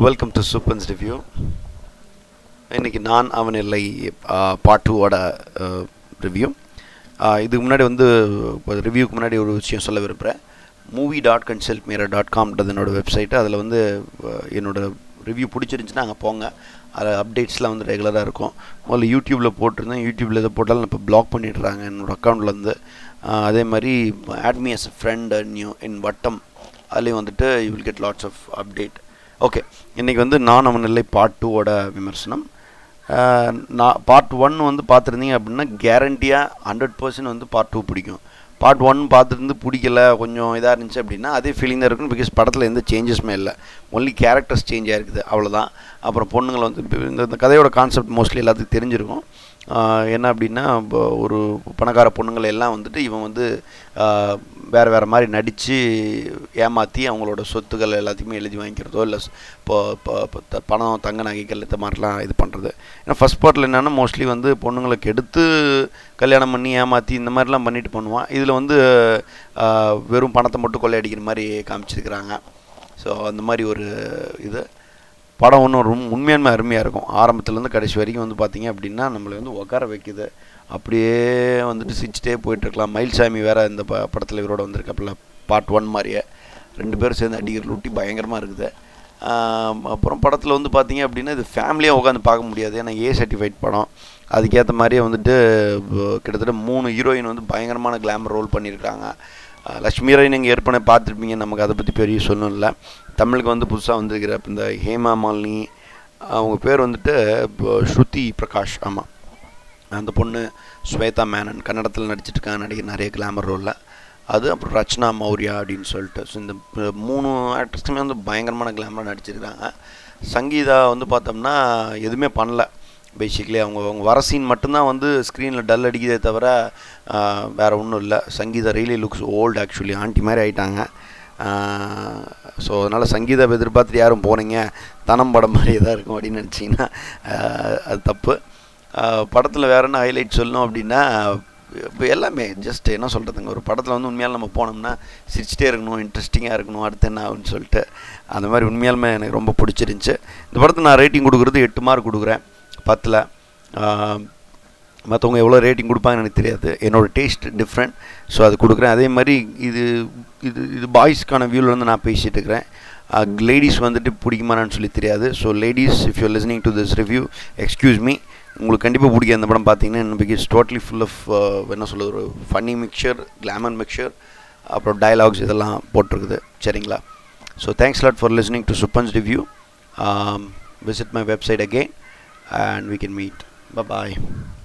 welcome to சூப்பன்ஸ் review இன்னைக்கு நான் அவன் இல்லை பார்ட் டூவோட ரிவ்யூ இதுக்கு முன்னாடி வந்து ரிவ்யூக்கு முன்னாடி ஒரு விஷயம் சொல்ல விரும்புகிறேன் movie dot consult Meera dot காம்ன்றது என்னோட வெப்சைட்டு அதில் வந்து அஹ், என்னோட ரிவ்யூ பிடிச்சிருந்துச்சுன்னா அங்கே போங்க அதில் அப்டேட்ஸ்லாம் வந்து ரெகுலராக இருக்கும் முதல்ல யூடியூப்பில் போட்டிருந்தேன் யூடியூப்பில் எதை போட்டாலும் இப்போ பிளாக் பண்ணிடுறாங்க என்னோடய அக்கௌண்ட்லேருந்து அதே மாதிரி add me as a friend new in வட்டம் அதுலேயும் வந்துட்டு you will get lots of update okay இன்றைக்கி வந்து நான் அவன் இல்லை பார்ட் டூவோட விமர்சனம் அஹ், நான் பார்ட் ஒன் வந்து பார்த்துருந்தீங்க அப்படின்னா கேரண்டியாக ஹண்ட்ரட் பர்சன்ட் வந்து பார்ட் டூ பிடிக்கும் பார்ட் ஒன் பார்த்துருந்து பிடிக்கல கொஞ்சம் இதாக இருந்துச்சு அப்படின்னா அதே ஃபீலிங் தான் இருக்கும் பிகாஸ் படத்தில் எந்த சேஞ்சஸுமே இல்லை ஒன்லி கேரக்டர்ஸ் சேஞ்ச் ஆயிருக்குது அவ்வளோதான் அப்புறம் பொண்ணுங்களை வந்து இப்ப இந்த இந்த கதையோட கான்செப்ட் மோஸ்ட்லி எல்லாத்துக்கும் தெரிஞ்சிருக்கும் ஆஹ் என்ன அப்படின்னா இப்போ ஒரு பணக்கார பொண்ணுங்களை எல்லாம் வந்துட்டு இவன் வந்து ஆஹ் வேறு வேறு மாதிரி நடித்து ஏமாற்றி அவங்களோட சொத்துக்கள் எல்லாத்தையுமே எழுதி வாங்கிக்கிறதோ இல்லை இப்போ இப்போ இப்போ த- பணம் தங்க நகைகள் இந்த மாதிரிலாம் இது பண்ணுறது ஏன்னா ஃபஸ்ட் பார்ட்டில் என்னென்னா மோஸ்ட்லி வந்து பொண்ணுங்களுக்கு எடுத்து கல்யாணம் பண்ணி ஏமாற்றி இந்த மாதிரிலாம் பண்ணிட்டு பண்ணுவான் இதில் வந்து ஆஹ் வெறும் பணத்தை மட்டும் கொள்ளையடிக்கிற மாதிரி காமிச்சிருக்கிறாங்க ஸோ அந்த மாதிரி ஒரு இது படம் ஒன்றும் ரொம்ப உண்மையான்மை அருமையாக இருக்கும் ஆரம்பத்துலேருந்து கடைசி வரைக்கும் வந்து பார்த்தீங்க அப்படின்னா நம்மளை வந்து உட்கார வைக்குது அப்படியே வந்துட்டு சிரிச்சிட்டே போயிட்டுருக்கலாம் மயில்சாமி வேறு இந்த ப படத்தில் இவரோட வந்திருக்காப்புல பார்ட் ஒன் மாதிரியே ரெண்டு பேரும் சேர்ந்து அடிக்கிற லூட்டி பயங்கரமாக இருக்குது ஆம், அப்புறம் படத்தில் வந்து பார்த்தீங்க அப்படின்னா இது ஃபேமிலியாக உட்காந்து பார்க்க முடியாது ஏன்னா ஏ சர்டிஃபைட் படம் அதுக்கேற்ற மாதிரியே வந்துட்டு அஹ், கிட்டத்தட்ட மூணு ஹீரோயின் வந்து பயங்கரமான கிளாமர் ரோல் பண்ணியிருக்காங்க அஹ், லட்சுமி ராய் நீங்கள் ஏற்கனவே பார்த்துருப்பீங்க நமக்கு அதை பற்றி பெரிய சொல்லணும் இல்லை தமிழுக்கு வந்து புதுசாக வந்திருக்கிற இப்ப இந்த ஹேமா மாலினி அவங்க பேர் வந்துட்டு இப்போ ஸ்ருதி பிரகாஷ் ஆமாம் அந்த பொண்ணு ஸ்வேதா மேனன் கன்னடத்தில் நடிச்சிட்டு இருக்காங்க நடிகர் நிறைய கிளாமர் ரோலில் அது அப்புறம் ரச்சனா மௌரியா அப்படின்னு சொல்லிட்டு ஸோ இந்த ப- மூணு ஆக்ட்ரஸுமே வந்து பயங்கரமான கிளாமராக நடிச்சிருக்காங்க சங்கீதா வந்து பார்த்தோம்னா எதுவுமே பண்ணல பேசிக்கலி அவங்க அவங்க வர சீன் மட்டும்தான் வந்து ஸ்க்ரீனில் டல் அடிக்குதே தவிர ஆஹ், வேற ஒன்றும் இல்லை Sangeetha really looks old actually aunty மாதிரி ஆயிட்டாங்க ஸோ அதனால் சங்கீதா எதிர்பார்த்துட்டு யாரும் போனீங்க தனம் படம் மாதிரி தான் இருக்கும் அப்படின்னு நினச்சிங்கன்னா அது தப்பு படத்தில் வேற என்ன ஹைலைட் சொல்லணும் அப்படின்னா இப்போ எல்லாமே ஜஸ்ட் என்ன சொல்கிறதுங்க ஒரு படத்தில் வந்து உண்மையால் நம்ம போனோம்னா சிரிச்சிட்டே இருக்கணும் இன்ட்ரெஸ்டிங்காக இருக்கணும் அடுத்து என்ன ஆகுன்னு சொல்லிட்டு அந்த மாதிரி உண்மையாலுமே எனக்கு ரொம்ப பிடிச்சிருந்துச்சு இந்த படத்துக்கு நான் ரேட்டிங் கொடுக்குறது எட்டு மார்க் கொடுக்குறேன் பத்தில் மற்றவங்க எவ்வளோ ரேட்டிங் கொடுப்பாங்கன்னு எனக்கு தெரியாது என்னோட டேஸ்ட் டிஃப்ரெண்ட் ஸோ அது கொடுக்குறேன் அதே மாதிரி இது இது இது பாய்ஸ்க்கான வியூவிலேருந்து நான் பேசிகிட்டு இருக்கிறேன் லேடிஸ் வந்துட்டு பிடிக்குமான்னு சொல்லி தெரியாது so ladies if you listening to this review excuse me உங்களுக்கு கண்டிப்பாக பிடிக்கும் அந்த படம் பார்த்தீங்கன்னா பிகாஸ் டோட்டலி ஃபுல் ஆஃப் என்ன சொல்கிறது ஒரு ஃபன்னி மிக்சர் கிளாமர் மிக்சர் அப்புறம் டயலாக்ஸ் இதெல்லாம் போட்டிருக்குது சரிங்களா so thanks lot for listening to Suppan's review visit my website again and we can meet bye bye